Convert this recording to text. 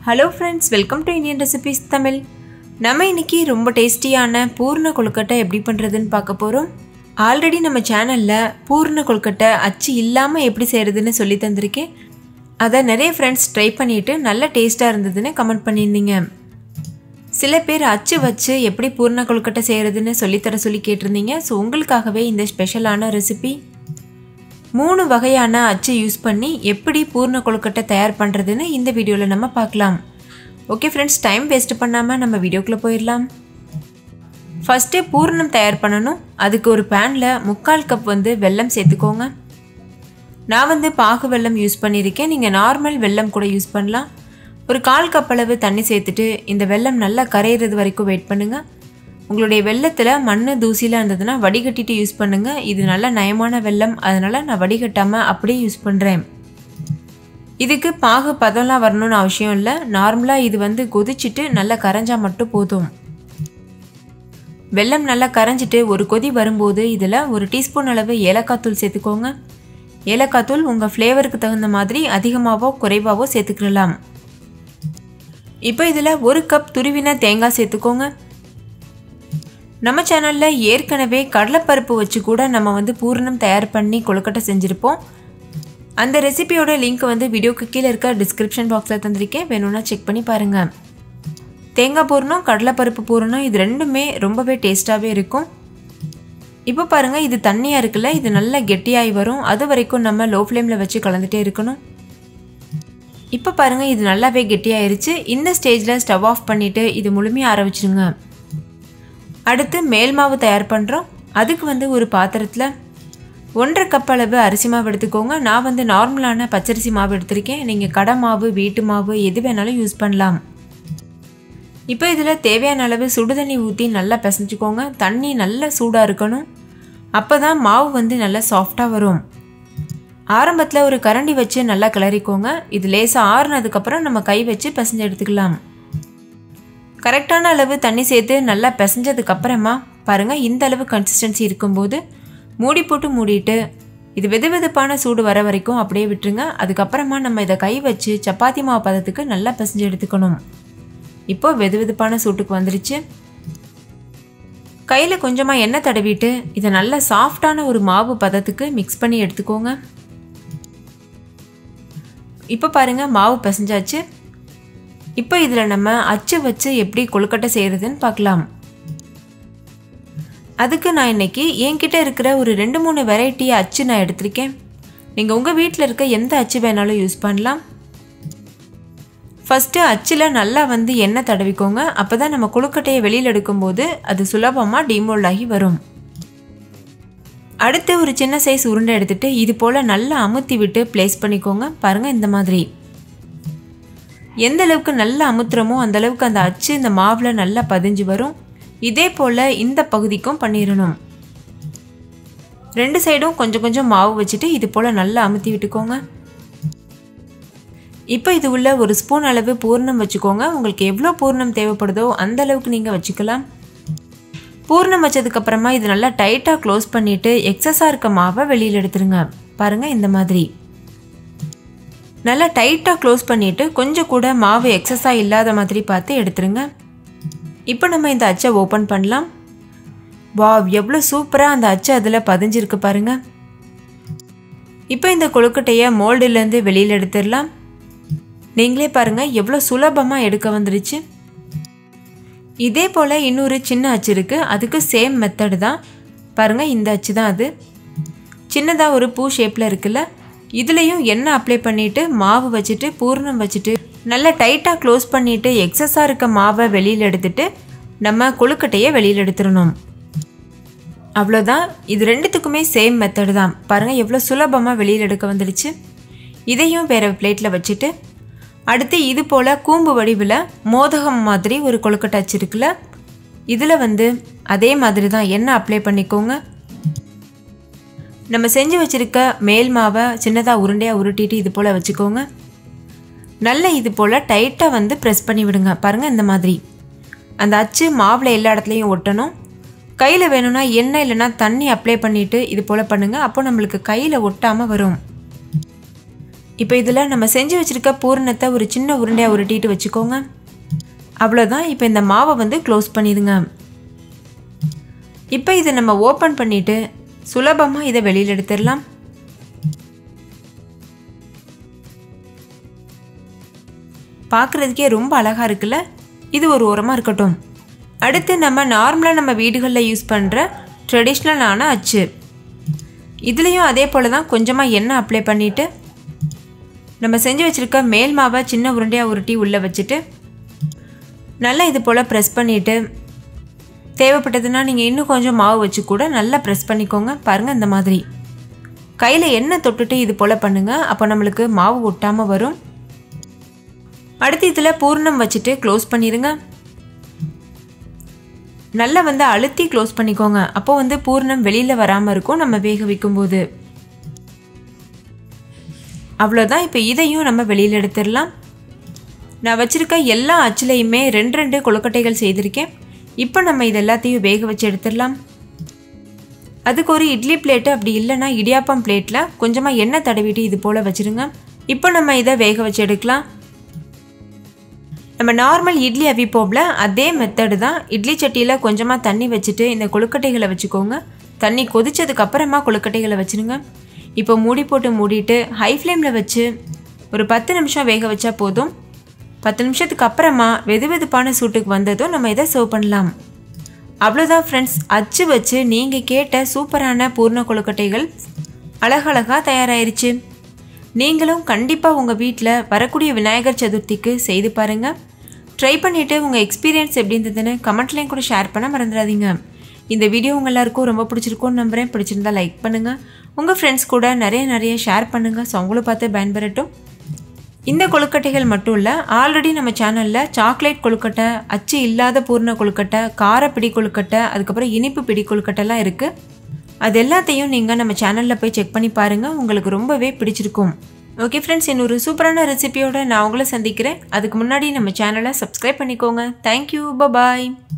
hello friends welcome to Indian recipes Tamil நம்ம இன்னைக்கு ரொம்ப டேஸ்டியான பூர்ண கொழுக்கட்டை எப்படி பண்ணுறதுன்னு பார்க்க போகிறோம் ஆல்ரெடி நம்ம சேனலில் பூர்ண கொழுக்கட்டை அச்சு இல்லாமல் எப்படி செய்கிறதுன்னு சொல்லி தந்திருக்கேன் அதை நிறைய ஃப்ரெண்ட்ஸ் ட்ரை பண்ணிவிட்டு நல்ல டேஸ்ட்டாக இருந்ததுன்னு கமெண்ட் பண்ணியிருந்தீங்க சில பேர் அச்சு வச்சு எப்படி பூர்ண கொழுக்கட்டை செய்கிறதுன்னு சொல்லித்தர சொல்லி கேட்டிருந்தீங்க ஸோ உங்களுக்காகவே இந்த ஸ்பெஷலான ரெசிபி மூணு வகையான அச்சு யூஸ் பண்ணி எப்படி பூர்ண கொழுக்கட்டை தயார் பண்ணுறதுன்னு இந்த வீடியோவில் நம்ம பார்க்கலாம் ஓகே ஃப்ரெண்ட்ஸ் டைம் வேஸ்ட் பண்ணாமல் நம்ம வீடியோக்குள்ளே போயிடலாம் ஃபஸ்ட்டு பூர்ணம் தயார் பண்ணணும் அதுக்கு ஒரு பேனில் முக்கால் கப் வந்து வெல்லம் சேர்த்துக்கோங்க நான் வந்து பாகு வெல்லம் யூஸ் பண்ணியிருக்கேன் நீங்கள் நார்மல் வெல்லம் கூட யூஸ் பண்ணலாம் ஒரு கால் கப் அளவு தண்ணி சேர்த்துட்டு இந்த வெல்லம் நல்லா கரையிறது வரைக்கும் வெயிட் பண்ணுங்கள் உங்களுடைய வெள்ளத்தில் மண் தூசிலாம் இருந்ததுன்னா வடிகட்டிட்டு யூஸ் பண்ணுங்கள் இது நல்ல நயமான வெல்லம் அதனால் நான் வடிகட்டாமல் அப்படியே யூஸ் பண்ணுறேன் இதுக்கு பாகு பதம்லாம் வரணும்னு அவசியம் இல்லை நார்மலாக இது வந்து கொதிச்சுட்டு நல்லா கரைஞ்சா மட்டும் போதும் வெல்லம் நல்லா கரைஞ்சிட்டு ஒரு கொதி வரும்போது இதில் ஒரு டீஸ்பூன் அளவு ஏலக்காய் தூள் சேர்த்துக்கோங்க ஏலக்காய் தூள் உங்கள் ஃப்ளேவருக்கு தகுந்த மாதிரி அதிகமாகவோ குறைவாகவோ சேர்த்துக்கலாம் இப்போ இதில் ஒரு கப் துருவின தேங்காய் சேர்த்துக்கோங்க நம்ம சேனலில் ஏற்கனவே கடலைப்பருப்பு வச்சு கூட நம்ம வந்து பூரணம் தயார் பண்ணி கொழுக்கட்டை செஞ்சுருப்போம் அந்த ரெசிபியோட லிங்க் வந்து வீடியோக்கு கீழே இருக்க டிஸ்கிரிப்ஷன் பாக்ஸில் தந்திருக்கேன் வேணும்னா செக் பண்ணி பாருங்கள் தேங்காய் பூரணம் கடலைப்பருப்பு பூரணம் இது ரெண்டுமே ரொம்பவே டேஸ்ட்டாகவே இருக்கும் இப்போ பாருங்கள் இது தண்ணியாக இருக்குல்ல இது நல்லா கெட்டியாகி வரும் அது வரைக்கும் நம்ம லோ ஃப்ளேமில் வச்சு கலந்துகிட்டே இருக்கணும் இப்போ பாருங்கள் இது நல்லாவே கெட்டியாயிருச்சு இந்த ஸ்டேஜில் ஸ்டவ் ஆஃப் பண்ணிவிட்டு இது முழுமையாக ஆற வச்சுருங்க அடுத்து மேல் மாவு தயார் பண்ணுறோம் அதுக்கு வந்து ஒரு பாத்திரத்தில் ஒன்றரை கப் அளவு அரிசி மாவு எடுத்துக்கோங்க நான் வந்து நார்மலான பச்சரிசி மாவு எடுத்திருக்கேன் நீங்கள் கடை மாவு வீட்டு மாவு எது வேணாலும் யூஸ் பண்ணலாம் இப்போ இதில் தேவையான அளவு சுடுதண்ணி ஊற்றி நல்லா பிசைஞ்சுக்கோங்க தண்ணி நல்லா சூடாக இருக்கணும் அப்போ தான் மாவு வந்து நல்லா சாஃப்டாக வரும் ஆரம்பத்தில் ஒரு கரண்டி வச்சு நல்லா கிளறிக்கோங்க இது லேசாக ஆறுனதுக்கப்புறம் நம்ம கை வச்சு பிசைஞ்சு எடுத்துக்கலாம் கரெக்டான அளவு தண்ணி சேர்த்து நல்லா பிசைஞ்சதுக்கப்புறமா பாருங்கள் இந்த அளவு கன்சிஸ்டன்சி இருக்கும்போது மூடி போட்டு மூடிட்டு இது வெது வெதுப்பான சூடு வர வரைக்கும் அப்படியே விட்டுருங்க அதுக்கப்புறமா நம்ம இதை கை வச்சு சப்பாத்தி மாவு பதத்துக்கு நல்லா பிசைஞ்சு எடுத்துக்கணும் இப்போ வெது வெதுப்பான சூட்டுக்கு வந்துருச்சு கையில் கொஞ்சமாக எண்ணெய் தடவிட்டு இதை நல்லா சாஃப்டான ஒரு மாவு பதத்துக்கு மிக்ஸ் பண்ணி எடுத்துக்கோங்க இப்போ பாருங்கள் மாவு பிசைஞ்சாச்சு இப்போ இதில் நம்ம அச்சு வச்சு எப்படி கொழுக்கட்டை செய்கிறதுன்னு பார்க்கலாம் அதுக்கு நான் இன்னைக்கு என்கிட்ட இருக்கிற ஒரு ரெண்டு மூணு வெரைட்டி அச்சு நான் எடுத்திருக்கேன் நீங்கள் உங்கள் வீட்டில் இருக்க எந்த அச்சு வேணாலும் யூஸ் பண்ணலாம் ஃபஸ்ட்டு அச்சில் நல்லா வந்து எண்ணெய் தடவிக்கோங்க அப்போ தான் நம்ம கொழுக்கட்டையை வெளியில் எடுக்கும்போது அது சுலபமாக டிமோல்ட் ஆகி வரும் அடுத்து ஒரு சின்ன சைஸ் உருண்டை எடுத்துகிட்டு இது போல் நல்லா அமுத்தி விட்டு ப்ளேஸ் பண்ணிக்கோங்க பாருங்கள் இந்த மாதிரி எந்த அளவுக்கு நல்லா அமுத்துறமோ அந்த அளவுக்கு அந்த அச்சு இந்த மாவில் நல்லா பதிஞ்சு வரும் இதே போல் இந்த பகுதிக்கும் பண்ணிடணும் ரெண்டு சைடும் கொஞ்சம் கொஞ்சம் மாவு வச்சுட்டு இது போல் நல்லா அமுத்தி விட்டுக்கோங்க இப்போ இது உள்ள ஒரு ஸ்பூன் அளவு பூர்ணம் வச்சுக்கோங்க உங்களுக்கு எவ்வளோ பூர்ணம் தேவைப்படுதோ அந்த அளவுக்கு நீங்கள் வச்சுக்கலாம் பூர்ணம் வச்சதுக்கப்புறமா இது நல்லா டைட்டாக க்ளோஸ் பண்ணிவிட்டு எக்ஸஸாக இருக்க மாவை வெளியில் எடுத்துருங்க பாருங்கள் இந்த மாதிரி நல்லா டைட்டாக க்ளோஸ் பண்ணிவிட்டு கொஞ்சம் கூட மாவு எக்ஸஸாக இல்லாத மாதிரி பார்த்து எடுத்துருங்க இப்போ நம்ம இந்த அச்சை ஓப்பன் பண்ணலாம் வா எவ்வளோ சூப்பராக அந்த அச்சு அதில் பதிஞ்சிருக்கு பாருங்கள் இப்போ இந்த கொழுக்கட்டையை மோல்டுலேருந்து வெளியில் எடுத்துடலாம் நீங்களே பாருங்கள் எவ்வளோ சுலபமாக எடுக்க வந்துருச்சு இதே போல் இன்னொரு சின்ன அச்சு இருக்குது அதுக்கு சேம் மெத்தடு தான் பாருங்கள் இந்த அச்சு தான் அது சின்னதாக ஒரு பூ ஷேப்பில் இருக்குல்ல இதுலேயும் எண்ணெய் அப்ளை பண்ணிவிட்டு மாவு வச்சுட்டு பூர்ணம் வச்சுட்டு நல்லா டைட்டாக க்ளோஸ் பண்ணிவிட்டு எக்ஸஸாக இருக்க மாவை வெளியில் எடுத்துட்டு நம்ம கொழுக்கட்டையை வெளியில் எடுத்துடணும் அவ்வளோதான் இது ரெண்டுத்துக்குமே சேம் மெத்தடு தான் பாருங்கள் எவ்வளோ சுலபமாக வெளியில் எடுக்க வந்துடுச்சு இதையும் வேறு பிளேட்டில் வச்சுட்டு அடுத்து இது போல் கூம்பு வடிவில் மோதகம் மாதிரி ஒரு கொழுக்கட்டை வச்சுருக்குல்ல இதில் வந்து அதே மாதிரி தான் எண்ணெய் அப்ளை பண்ணிக்கோங்க நம்ம செஞ்சு வச்சுருக்க மேல் மாவை சின்னதாக உருண்டையாக உருட்டிட்டு இது போல் வச்சுக்கோங்க நல்ல இது போல் டைட்டாக வந்து ப்ரெஸ் பண்ணி விடுங்க பாருங்கள் இந்த மாதிரி அந்த அச்சு மாவில் எல்லா இடத்துலையும் ஒட்டணும் கையில் வேணும்னா எண்ணெய் இல்லைன்னா தண்ணி அப்ளை பண்ணிவிட்டு இது போல் பண்ணுங்கள் அப்போ நம்மளுக்கு கையில் ஒட்டாமல் வரும் இப்போ இதில் நம்ம செஞ்சு வச்சுருக்க பூரணத்தை ஒரு சின்ன உருண்டையாக உருட்டிட்டு வச்சுக்கோங்க அவ்வளோதான் இப்போ இந்த மாவை வந்து க்ளோஸ் பண்ணிடுங்க இப்போ இதை நம்ம ஓப்பன் பண்ணிவிட்டு சுலபமாக இதை வெளியில் எடுத்துடலாம் பார்க்குறதுக்கே ரொம்ப அழகாக இருக்குல்ல இது ஒரு உரமாக இருக்கட்டும் அடுத்து நம்ம நார்மலாக நம்ம வீடுகளில் யூஸ் பண்ணுற ட்ரெடிஷ்னலான அச்சு இதுலேயும் அதே போல் தான் கொஞ்சமாக எண்ணெய் அப்ளை பண்ணிவிட்டு நம்ம செஞ்சு வச்சுருக்க மேல் மாவை சின்ன உருண்டையாக உருட்டி உள்ளே வச்சுட்டு நல்லா இது போல் ப்ரெஸ் பண்ணிவிட்டு தேவைப்பட்டதுன்னா நீங்கள் இன்னும் கொஞ்சம் மாவு வச்சு கூட நல்லா ப்ரெஸ் பண்ணிக்கோங்க பாருங்கள் இந்த மாதிரி கையில் எண்ணெய் தொட்டுட்டு இது போல் பண்ணுங்கள் அப்போ நம்மளுக்கு மாவு ஒட்டாமல் வரும் அடுத்து இதில் பூர்ணம் வச்சுட்டு க்ளோஸ் பண்ணிடுங்க நல்லா வந்து அழுத்தி க்ளோஸ் பண்ணிக்கோங்க அப்போ வந்து பூர்ணம் வெளியில் வராமல் இருக்கும் நம்ம வேக வைக்கும்போது அவ்வளோதான் இப்போ இதையும் நம்ம வெளியில் எடுத்துடலாம் நான் வச்சுருக்க எல்லா அச்சுலையுமே ரெண்டு ரெண்டு கொழுக்கட்டைகள் செய்திருக்கேன் இப்போ நம்ம இது எல்லாத்தையும் வேக வச்சு எடுத்துடலாம் அதுக்கு ஒரு இட்லி பிளேட்டு அப்படி இல்லைன்னா இடியாப்பம் பிளேட்டில் கொஞ்சமாக எண்ணெய் தடவிட்டு இது போல் வச்சுருங்க இப்போ நம்ம இதை வேக வச்சு எடுக்கலாம் நம்ம நார்மல் இட்லி அவிப்போம்ல அதே மெத்தடு தான் இட்லி சட்டியில் கொஞ்சமாக தண்ணி வச்சுட்டு இந்த கொழுக்கட்டைகளை வச்சுக்கோங்க தண்ணி கொதிச்சதுக்கு அப்புறமா கொழுக்கட்டைகளை வச்சுருங்க இப்போ மூடி போட்டு மூடிட்டு ஹை ஃப்ளேமில் வச்சு ஒரு பத்து நிமிஷம் வேக வச்சா போதும் பத்து நிமிஷத்துக்கு அப்புறமா வெது வெதுப்பான சூட்டுக்கு வந்ததும் நம்ம இதை சர்வ் பண்ணலாம் அவ்வளோதான் ஃப்ரெண்ட்ஸ் அச்சு வச்சு நீங்கள் கேட்ட சூப்பரான பூர்ண கொழுக்கட்டைகள் அழகழகாக தயாராயிருச்சு நீங்களும் கண்டிப்பாக உங்கள் வீட்டில் வரக்கூடிய விநாயகர் சதுர்த்திக்கு செய்து பாருங்கள் ட்ரை பண்ணிவிட்டு உங்கள் எக்ஸ்பீரியன்ஸ் எப்படி இருந்ததுன்னு கமெண்ட்லேயும் கூட ஷேர் பண்ண மறந்துடாதீங்க இந்த வீடியோ உங்கள் எல்லாருக்கும் ரொம்ப பிடிச்சிருக்கும்னு நம்புகிறேன் பிடிச்சிருந்தா லைக் பண்ணுங்கள் உங்கள் ஃப்ரெண்ட்ஸ் கூட நிறைய நிறைய ஷேர் பண்ணுங்கள் ஸோ அவங்களும் பார்த்து பயன்பெறட்டும் இந்த கொழுக்கட்டைகள் மட்டும் இல்லை ஆல்ரெடி நம்ம சேனலில் சாக்லேட் கொழுக்கட்டை அச்சு இல்லாத பூர்ண கொழுக்கட்டை கார பிடி கொழுக்கட்டை அதுக்கப்புறம் இனிப்பு பிடி கொழுக்கட்டைலாம் இருக்குது அது எல்லாத்தையும் நீங்கள் நம்ம சேனலில் போய் செக் பண்ணி பாருங்கள் உங்களுக்கு ரொம்பவே பிடிச்சிருக்கும் ஓகே ஃப்ரெண்ட்ஸ் இன்னொரு சூப்பரான ரெசிபியோட நான் உங்களை சந்திக்கிறேன் அதுக்கு முன்னாடி நம்ம சேனலை சப்ஸ்கிரைப் பண்ணிக்கோங்க தேங்க்யூ பபாய்